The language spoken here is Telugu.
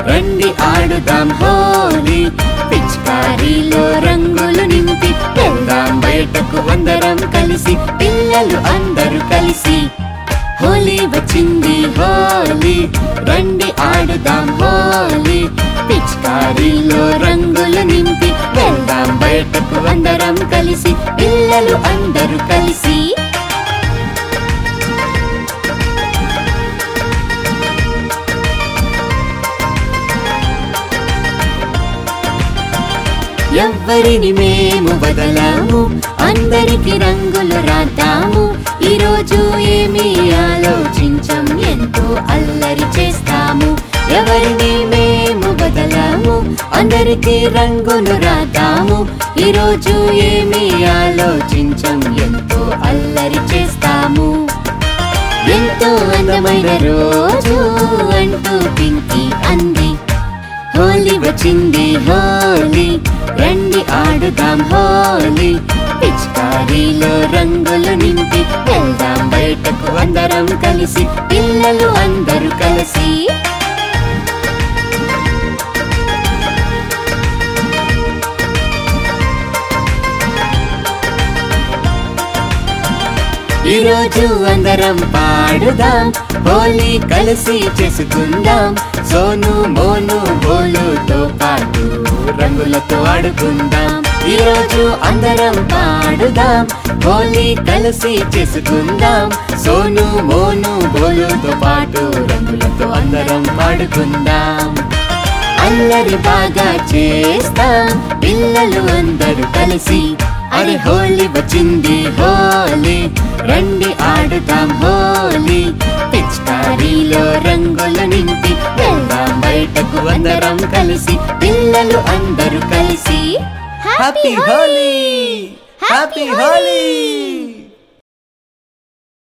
రండి ఆడుదాం హోలీ పిచ్కారీలో రంగులు నింపి వెళ్దాం బయటకు అందరం కలిసి పిల్లలు అందరూ కలిసి హోలీ వచ్చింది హోలీ రండి ఆడుదాం హోలీ పిచ్కారీలో రంగులు నింపి వెళ్దాం బయటకు అందరం కలిసి పిల్లలు అందరూ కలిసి ఎవ్వరిని మేము వదలాము అందరికి రంగులు రాద్దాము ఈరోజు ఏమి ఆలోచించం ఎంతో అల్లరి చేస్తాము ఎవరిని మేము బదలాము అందరికి రంగులు రాద్దాము ఈరోజు ఏమి ఆలోచించం ఎంతో అల్లరి చేస్తాము ఎంతో అందమైన రోజు అంటూ పింకి అంది హోలీ వచ్చింది హోలీ రండి ఆడుదాం హోలీ పిచ్కారీలో రంగులు నింపి వెళ్దాం బయటకు అందరం కలిసి పిల్లలు అందరూ కలిసి ఈరోజు అందరం పాడుదాం హోలీ కలిసి చేసుకుందాం సోను మోను బోలుతో పాటు రంగులతో ఆడుకుందాం ఈరోజు అందరం పాడుదాం హోలీ కలిసి చేసుకుందాం సోను మోను బోలుతో పాటు రంగులతో అందరం ఆడుకుందాం అల్లరి బాగా చేస్తాం పిల్లలు అందరూ కలిసి అరే హోలీ వచ్చింది హోలీ రండి ఆడుదాం హోలీ పిచ్కారీలో రంగులు నింపి వెళ్దాం బయటకు అందరం కలిసి పిల్లలు అందరూ కలిసి హ్యాపీ హోలీ హ్యాపీ హోలీ